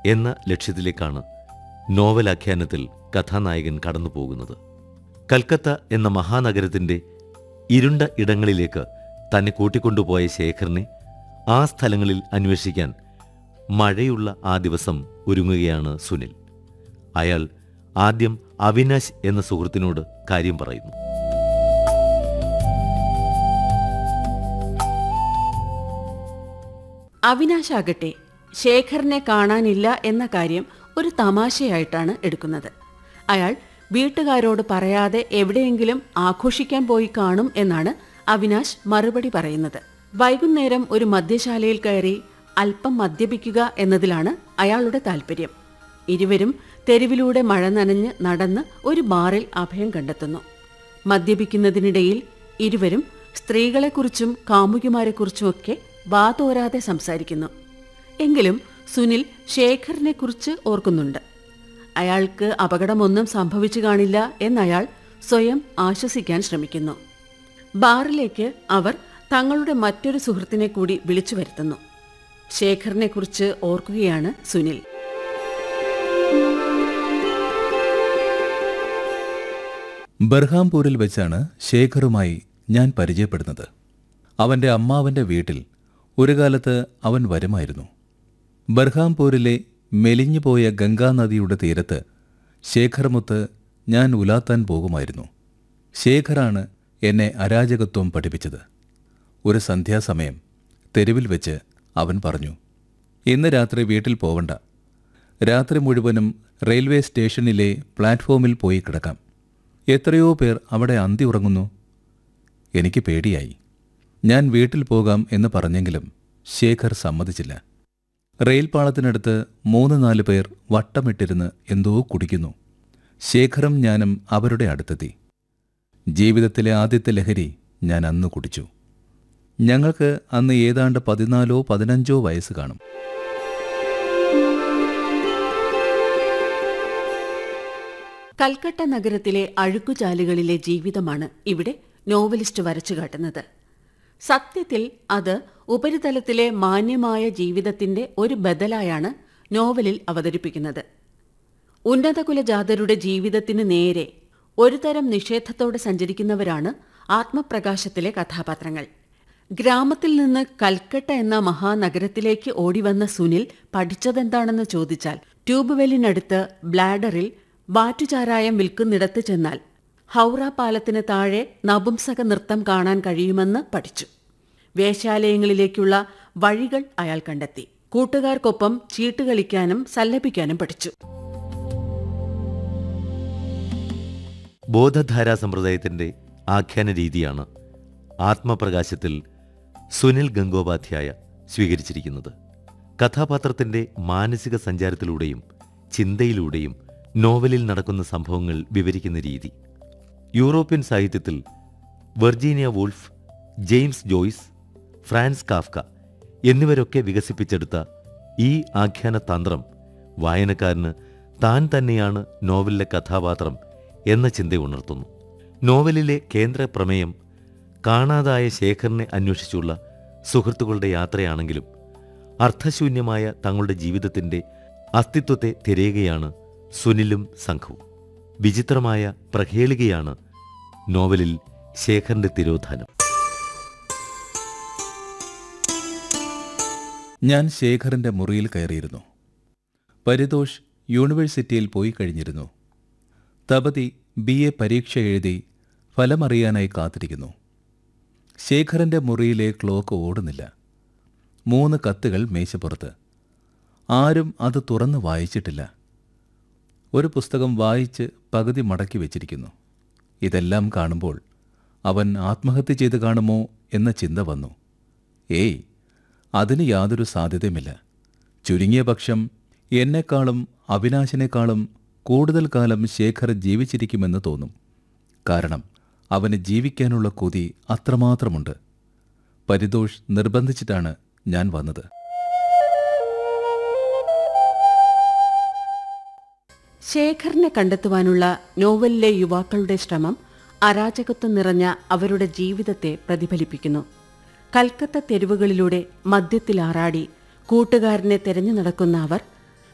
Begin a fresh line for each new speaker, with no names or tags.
എന്ന ലക്ഷ്യത്തിലേക്കാണ് നോവലാഖ്യാനത്തിൽ കഥാനായകൻ കടന്നു പോകുന്നത് കൽക്കത്ത എന്ന മഹാനഗരത്തിന്റെ ഇരുണ്ട ഇടങ്ങളിലേക്ക് തന്നെ കൂട്ടിക്കൊണ്ടുപോയ ശേഖറിനെ ആ സ്ഥലങ്ങളിൽ അന്വേഷിക്കാൻ മഴയുള്ള ആ ദിവസം ഒരുങ്ങുകയാണ് സുനിൽ അയാൾ ആദ്യം അവിനാശ് എന്ന സുഹൃത്തിനോട് കാര്യം പറയുന്നു
അവിനാശാകട്ടെ ശേഖറിനെ കാണാനില്ല എന്ന കാര്യം ഒരു തമാശയായിട്ടാണ് എടുക്കുന്നത് അയാൾ വീട്ടുകാരോട് പറയാതെ എവിടെയെങ്കിലും ആഘോഷിക്കാൻ പോയി കാണും എന്നാണ് അവിനാശ് മറുപടി പറയുന്നത് വൈകുന്നേരം ഒരു മദ്യശാലയിൽ കയറി അല്പം മദ്യപിക്കുക എന്നതിലാണ് അയാളുടെ താല്പര്യം ഇരുവരും തെരുവിലൂടെ മഴ നനഞ്ഞ് നടന്ന് ഒരു ബാറിൽ അഭയം കണ്ടെത്തുന്നു മദ്യപിക്കുന്നതിനിടയിൽ ഇരുവരും സ്ത്രീകളെക്കുറിച്ചും കാമുകിമാരെക്കുറിച്ചുമൊക്കെ വാതോരാതെ സംസാരിക്കുന്നു എങ്കിലും സുനിൽ ശേഖറിനെക്കുറിച്ച് ഓർക്കുന്നുണ്ട് അയാൾക്ക് അപകടമൊന്നും സംഭവിച്ചു കാണില്ല എന്നയാൾ സ്വയം ആശ്വസിക്കാൻ ശ്രമിക്കുന്നു ബാറിലേക്ക് അവർ തങ്ങളുടെ മറ്റൊരു സുഹൃത്തിനെ കൂടി വിളിച്ചു വരുത്തുന്നു ശേഖറിനെക്കുറിച്ച് ഓർക്കുകയാണ് സുനിൽ
ബർഹാംപൂരിൽ വെച്ചാണ് ശേഖറുമായി ഞാൻ പരിചയപ്പെടുന്നത് അവൻ്റെ അമ്മാവൻ്റെ വീട്ടിൽ ഒരു കാലത്ത് അവൻ വരുമായിരുന്നു ബർഹാംപൂരിലെ മെലിഞ്ഞുപോയ ഗംഗാനദിയുടെ തീരത്ത് ശേഖർമുത്ത് ഞാൻ ഉലാത്താൻ പോകുമായിരുന്നു ശേഖറാണ് എന്നെ അരാജകത്വം പഠിപ്പിച്ചത് ഒരു സന്ധ്യാസമയം തെരുവിൽ വെച്ച് അവൻ പറഞ്ഞു ഇന്ന് രാത്രി വീട്ടിൽ പോവണ്ട രാത്രി മുഴുവനും റെയിൽവേ സ്റ്റേഷനിലെ പ്ലാറ്റ്ഫോമിൽ പോയി കിടക്കാം എത്രയോ പേർ അവിടെ അന്തി ഉറങ്ങുന്നു എനിക്ക് പേടിയായി ഞാൻ വീട്ടിൽ പോകാം എന്ന് പറഞ്ഞെങ്കിലും ശേഖർ സമ്മതിച്ചില്ല റെയിൽ പാളത്തിനടുത്ത് മൂന്ന് നാല് പേർ വട്ടമിട്ടിരുന്ന് എന്തോ കുടിക്കുന്നു ശേഖറും ഞാനും അവരുടെ അടുത്തെത്തി ജീവിതത്തിലെ ആദ്യത്തെ ലഹരി ഞാൻ അന്ന് കുടിച്ചു ഞങ്ങൾക്ക് അന്ന് ഏതാണ്ട് പതിനാലോ പതിനഞ്ചോ വയസ്സ് കാണും
കൽക്കട്ട നഗരത്തിലെ അഴുക്കുചാലുകളിലെ ജീവിതമാണ് ഇവിടെ നോവലിസ്റ്റ് വരച്ചു കാട്ടുന്നത് സത്യത്തിൽ അത് ഉപരിതലത്തിലെ മാന്യമായ ജീവിതത്തിന്റെ ഒരു ബദലായാണ് നോവലിൽ അവതരിപ്പിക്കുന്നത് ഉന്നതകുല ജാതരുടെ ജീവിതത്തിന് നേരെ ഒരു തരം നിഷേധത്തോടെ സഞ്ചരിക്കുന്നവരാണ് ആത്മപ്രകാശത്തിലെ കഥാപാത്രങ്ങൾ ഗ്രാമത്തിൽ നിന്ന് കൽക്കട്ട എന്ന മഹാനഗരത്തിലേക്ക് ഓടിവന്ന സുനിൽ പഠിച്ചതെന്താണെന്ന് ചോദിച്ചാൽ ട്യൂബ് വെല്ലിനടുത്ത് ബ്ലാഡറിൽ വാറ്റുചാരായം വിൽക്കുന്നിടത്ത് ചെന്നാൽ ഹൗറ പാലത്തിന് താഴെ നപുംസക നൃത്തം കാണാൻ കഴിയുമെന്ന് പഠിച്ചു വേശ്യാലയങ്ങളിലേക്കുള്ള വഴികൾ അയാൾ കണ്ടെത്തി കൂട്ടുകാർക്കൊപ്പം ചീട്ടുകളിക്കാനും സല്ലപിക്കാനും പഠിച്ചു
ബോധധാരാ സമ്പ്രദായത്തിന്റെ ആഖ്യാന രീതിയാണ് ആത്മപ്രകാശത്തിൽ സുനിൽ ഗംഗോപാധ്യായ സ്വീകരിച്ചിരിക്കുന്നത് കഥാപാത്രത്തിന്റെ മാനസിക സഞ്ചാരത്തിലൂടെയും ചിന്തയിലൂടെയും നോവലിൽ നടക്കുന്ന സംഭവങ്ങൾ വിവരിക്കുന്ന രീതി യൂറോപ്യൻ സാഹിത്യത്തിൽ Virginia Woolf James Joyce Franz Kafka എന്നിവരൊക്കെ വികസിപ്പിച്ചെടുത്ത ഈ ആഖ്യാന തന്ത്രം വായനക്കാരന് താൻ തന്നെയാണ് നോവലിലെ കഥാപാത്രം എന്ന ചിന്ത ഉണർത്തുന്നു നോവലിലെ കേന്ദ്ര പ്രമേയം കാണാതായ ശേഖറിനെ അന്വേഷിച്ചുള്ള സുഹൃത്തുക്കളുടെ യാത്രയാണെങ്കിലും അർത്ഥശൂന്യമായ തങ്ങളുടെ ജീവിതത്തിന്റെ അസ്തിത്വത്തെ തിരയുകയാണ് സുനിലും സംഘവും വിചിത്രമായ പ്രഹേളികയാണ് നോവലിൽ ശേഖറിന്റെ തിരോധാനം
ഞാൻ ശേഖറിന്റെ മുറിയിൽ കയറിയിരുന്നു പരിതോഷ് യൂണിവേഴ്സിറ്റിയിൽ പോയി കഴിഞ്ഞിരുന്നു തപതി ബി എ പരീക്ഷ എഴുതി ഫലമറിയാനായി കാത്തിരിക്കുന്നു ശേഖറിന്റെ മുറിയിലെ ക്ലോക്ക് ഓടുന്നില്ല മൂന്ന് കത്തുകൾ മേശപ്പുറത്ത് ആരും അത് തുറന്ന് വായിച്ചിട്ടില്ല ഒരു പുസ്തകം വായിച്ച് പകുതി മടക്കി വെച്ചിരിക്കുന്നു ഇതെല്ലാം കാണുമ്പോൾ അവൻ ആത്മഹത്യ ചെയ്ത് കാണുമോ എന്ന ചിന്ത വന്നു ഏയ് അതിന് യാതൊരു സാധ്യതയുമില്ല ചുരുങ്ങിയ പക്ഷം എന്നെക്കാളും അവിനാശിനേക്കാളും കൂടുതൽ കാലം ശേഖർ ജീവിച്ചിരിക്കുമെന്ന് തോന്നും കാരണം അവന് ജീവിക്കാനുള്ള കൊതി അത്രമാത്രമുണ്ട് പരിതോഷ് നിർബന്ധിച്ചിട്ടാണ് ഞാൻ വന്നത്
ശേഖറിനെ കണ്ടെത്തുവാനുള്ള നോവലിലെ യുവാക്കളുടെ ശ്രമം അരാജകത്വം നിറഞ്ഞ അവരുടെ ജീവിതത്തെ പ്രതിഫലിപ്പിക്കുന്നു കൽക്കത്ത തെരുവുകളിലൂടെ മദ്യത്തിലാറാടി കൂട്ടുകാരനെ തെരഞ്ഞു നടക്കുന്ന അവർ